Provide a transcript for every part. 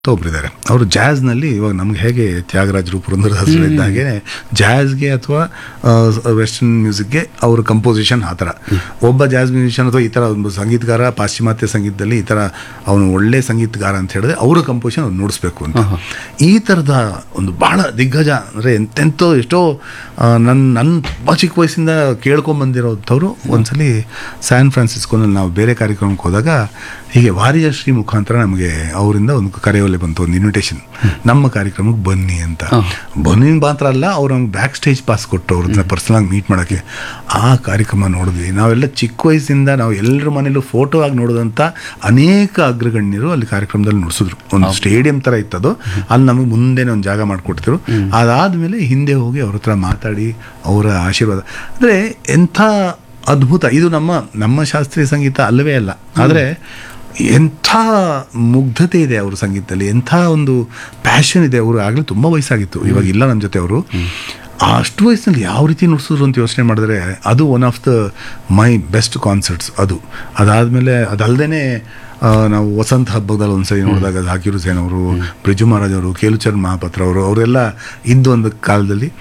ಒಬ್ಬರಿದ್ದಾರೆ ಅವರು ಜಾಜ್ನಲ್ಲಿ ಇವಾಗ ನಮ್ಗೆ ಹೇಗೆ ತ್ಯಾಗರಾಜರು ಪುರಂದರದಾಸರು ಇದ್ದಾಗೆ ಜಾಜ್ಗೆ ಅಥವಾ ವೆಸ್ಟರ್ನ್ ಮ್ಯೂಸಿಕ್ಗೆ ಅವ್ರ ಕಂಪೋಸಿಷನ್ ಆ ಥರ ಒಬ್ಬ ಜಾಜ್ ಮ್ಯೂಸಿಷಿಯನ್ ಅಥವಾ ಈ ಥರ ಒಂದು ಸಂಗೀತಗಾರ ಪಾಶ್ಚಿಮಾತ್ಯ ಸಂಗೀತದಲ್ಲಿ ಈ ಥರ ಅವನು ಒಳ್ಳೆ ಸಂಗೀತಗಾರ ಅಂತ ಹೇಳಿದ್ರೆ ಅವರ ಕಂಪೋಸಿಷನ್ ಅವ್ನು ನುಡಿಸ್ಬೇಕು ಅಂತ ಈ ಥರದ ಒಂದು ಬಹಳ ದಿಗ್ಗಜ ಅಂದರೆ ಎಂತೆಂಥೋ ಎಷ್ಟೋ ನನ್ನ ನನ್ನ ತುಂಬ ಚಿಕ್ಕ ವಯಸ್ಸಿಂದ ಕೇಳ್ಕೊಂಬಂದಿರೋಂಥವ್ರು ಒಂದ್ಸಲಿ ಸ್ಯಾನ್ ಫ್ರಾನ್ಸಿಸ್ಕೋನಲ್ಲಿ ನಾವು ಬೇರೆ ಕಾರ್ಯಕ್ರಮಕ್ಕೆ ಹೋದಾಗ ಹೀಗೆ ವಾರಿಯಶ್ರೀ ಮುಖಾಂತರ ನಮಗೆ ಅವರಿಂದ ಒಂದು ಕರೆಯೋಲೆ ಬಂತು ಒಂದು ಇನ್ವಿಟೇಷನ್ ನಮ್ಮ ಕಾರ್ಯಕ್ರಮಕ್ಕೆ ಬನ್ನಿ ಅಂತ ಬನ್ನಿ ಮಾತ್ರ ಅಲ್ಲ ಅವ್ರು ನಮ್ಗೆ ಬ್ಯಾಕ್ ಸ್ಟೇಜ್ ಪಾಸ್ ಕೊಟ್ಟು ಅವ್ರನ್ನ ಪರ್ಸನಲ್ ಮೀಟ್ ಮಾಡೋಕ್ಕೆ ಆ ಕಾರ್ಯಕ್ರಮ ನೋಡಿದ್ವಿ ನಾವೆಲ್ಲ ಚಿಕ್ಕ ವಯಸ್ಸಿಂದ ನಾವು ಎಲ್ಲರ ಮನೇಲೂ ಫೋಟೋ ಆಗಿ ನೋಡಿದಂಥ ಅನೇಕ ಅಗ್ರಗಣ್ಯರು ಅಲ್ಲಿ ಕಾರ್ಯಕ್ರಮದಲ್ಲಿ ನುಡಿಸಿದ್ರು ಒಂದು ಸ್ಟೇಡಿಯಂ ಥರ ಇತ್ತದು ಅಲ್ಲಿ ನಮಗೆ ಮುಂದೆನೇ ಒಂದು ಜಾಗ ಮಾಡಿಕೊಡ್ತಿರು ಅದಾದಮೇಲೆ ಹಿಂದೆ ಹೋಗಿ ಅವ್ರ ಹತ್ರ ಮಾತಾಡಿ ಅವರ ಆಶೀರ್ವಾದ ಅಂದರೆ ಎಂಥ ಅದ್ಭುತ ಇದು ನಮ್ಮ ನಮ್ಮ ಶಾಸ್ತ್ರೀಯ ಸಂಗೀತ ಅಲ್ಲವೇ ಅಲ್ಲ ಆದರೆ ಎಂಥ ಮುಗ್ಧತೆ ಇದೆ ಅವ್ರ ಸಂಗೀತದಲ್ಲಿ ಎಂಥ ಒಂದು ಪ್ಯಾಷನ್ ಇದೆ ಅವರು ಆಗಲೇ ತುಂಬ ವಯಸ್ಸಾಗಿತ್ತು ಇವಾಗ ಇಲ್ಲ ನಮ್ಮ ಜೊತೆ ಅವರು ಅಷ್ಟು ವಯಸ್ಸಿನಲ್ಲಿ ಯಾವ ರೀತಿ ನುಡಿಸಿದ್ರು ಅಂತ ಯೋಚನೆ ಮಾಡಿದ್ರೆ ಅದು one of the my best concerts ಅದು ಅದಾದಮೇಲೆ ಅದಲ್ಲದೆ ನಾವು ವಸಂತ ಹಬ್ಬದಲ್ಲಿ ಒಂದ್ಸರಿ ನೋಡಿದಾಗ ಜಾಕಿರು ಸೇನ್ ಅವರು ಬ್ರಿಜು ಮಹಾರಾಜ್ ಅವರು ಕೇಲುಚರಣ್ ಮಹಾಪಾತ್ರ ಅವರು ಅವರೆಲ್ಲ ಇದ್ದ ಒಂದು ಕಾಲದಲ್ಲಿ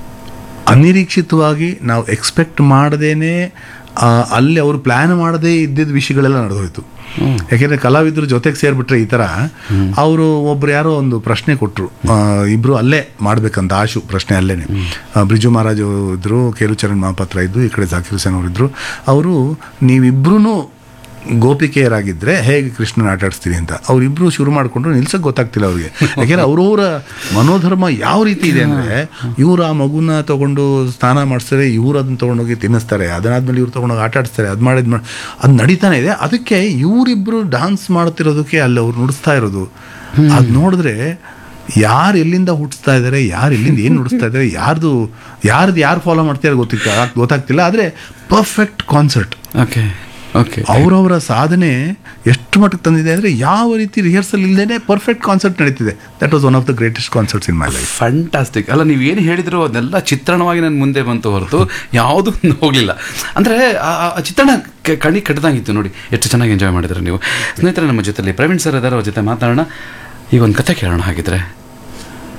ಅನಿರೀಕ್ಷಿತವಾಗಿ ನಾವು ಎಕ್ಸ್ಪೆಕ್ಟ್ ಮಾಡದೇನೆ ಆ, ಅಲ್ಲಿ ಅವರು ಪ್ಲ್ಯಾನ್ ಮಾಡದೇ ಇದ್ದಿದ್ದ ವಿಷಯಗಳೆಲ್ಲ ನಡೆದೋಯ್ತು ಯಾಕೆಂದರೆ ಕಲಾವಿದ್ರ ಜೊತೆಗೆ ಸೇರಿಬಿಟ್ರೆ ಈ ಥರ ಅವರು ಒಬ್ರು ಯಾರೋ ಒಂದು ಪ್ರಶ್ನೆ ಕೊಟ್ಟರು ಇಬ್ಬರು ಅಲ್ಲೇ ಮಾಡಬೇಕಂತ ಆಶು ಪ್ರಶ್ನೆ ಅಲ್ಲೇನೆ ಆ, ಬ್ರಿಜು ಮಹಾರಾಜ್ ಇದ್ದರು ಕೇಲುಚರಣ್ ಮಹಾಪಾತ್ರ ಇದ್ದು ಈ ಕಡೆ ಜಾಕಿರ್ ಹುಸೇನ್ ಅವರಿದ್ದರು ಅವರು ನೀವಿಬ್ರು ಗೋಪಿಕೆಯರಾಗಿದ್ದರೆ ಹೇಗೆ ಕೃಷ್ಣನ ಆಟ ಆಡಿಸ್ತೀರಿ ಅಂತ ಅವರಿಬ್ಬರು ಶುರು ಮಾಡಿಕೊಂಡ್ರು ನಿಲ್ಸಕ್ಕೆ ಗೊತ್ತಾಗ್ತಿಲ್ಲ ಅವ್ರಿಗೆ ಯಾಕೆಂದ್ರೆ ಅವ್ರವ್ರ ಮನೋಧರ್ಮ ಯಾವ ರೀತಿ ಇದೆ ಅಂದರೆ ಇವ್ರು ಆ ಮಗುನ ತಗೊಂಡು ಸ್ನಾನ ಮಾಡಿಸ್ತಾರೆ ಇವ್ರು ಅದನ್ನ ತೊಗೊಂಡೋಗಿ ತಿನ್ನಿಸ್ತಾರೆ ಅದನ್ನಾದ್ಮೇಲೆ ಇವ್ರು ತೊಗೊಂಡೋಗಿ ಆಟ ಆಡಿಸ್ತಾರೆ ಅದು ಮಾಡಿದ್ ಮಾಡಿ ಅದು ನಡೀತಾನೆ ಇದೆ ಅದಕ್ಕೆ ಇವರಿಬ್ಬರು ಡಾನ್ಸ್ ಮಾಡ್ತಿರೋದಕ್ಕೆ ಅಲ್ಲಿ ಅವ್ರು ನುಡಿಸ್ತಾ ಇರೋದು ಅದು ನೋಡಿದ್ರೆ ಯಾರು ಎಲ್ಲಿಂದ ಹುಟ್ಟಿಸ್ತಾ ಇದ್ದಾರೆ ಯಾರು ಎಲ್ಲಿಂದ ಏನು ನುಡಿಸ್ತಾ ಇದ್ದಾರೆ ಯಾರ್ದು ಯಾರ್ದು ಯಾರು ಫಾಲೋ ಮಾಡ್ತಾರೆ ಗೊತ್ತಿಲ್ಲ ಗೊತ್ತಾಗ್ತಿಲ್ಲ ಆದರೆ ಪರ್ಫೆಕ್ಟ್ ಕಾನ್ಸರ್ಟ್ ಓಕೆ ಓಕೆ ಅವರವರ ಸಾಧನೆ ಎಷ್ಟು ಮಟ್ಟಿಗೆ ತಂದಿದೆ ಅಂದರೆ ಯಾವ ರೀತಿ ರಿಹರ್ಸಲ್ ಇಲ್ಲದೇ ಪರ್ಫೆಕ್ಟ್ ಕಾನ್ಸರ್ಟ್ ನಡೀತಿದೆ that was one of the greatest concerts in my life fantastic ಅಲ್ಲ ನೀವು ಏನು ಹೇಳಿದ್ರು ಅದನ್ನೆಲ್ಲ ಚಿತ್ರಣವಾಗಿ ನನ್ನ ಮುಂದೆ ಬಂತು ಹೊರತು ಯಾವುದೂ ಹೋಗಲಿಲ್ಲ ಅಂದರೆ ಆ ಆ ಚಿತ್ರಣ ಕ- ಕಣಿ ಕಟ್ಟದಂಗಿತ್ತು ನೋಡಿ ಎಷ್ಟು ಚೆನ್ನಾಗಿ ಎಂಜಾಯ್ ಮಾಡಿದ್ರೆ ನೀವು ಸ್ನೇಹಿತರೆ ನಮ್ಮ ಜೊತೆಲಿ ಪ್ರವೀಣ್ ಸರ್ ಇದ್ದಾರೆ ಅವ್ರ ಜೊತೆ ಮಾತಾಡೋಣ ಈಗ ಒಂದು ಕತೆ ಕೇಳೋಣ ಹಾಗಿದ್ರೆ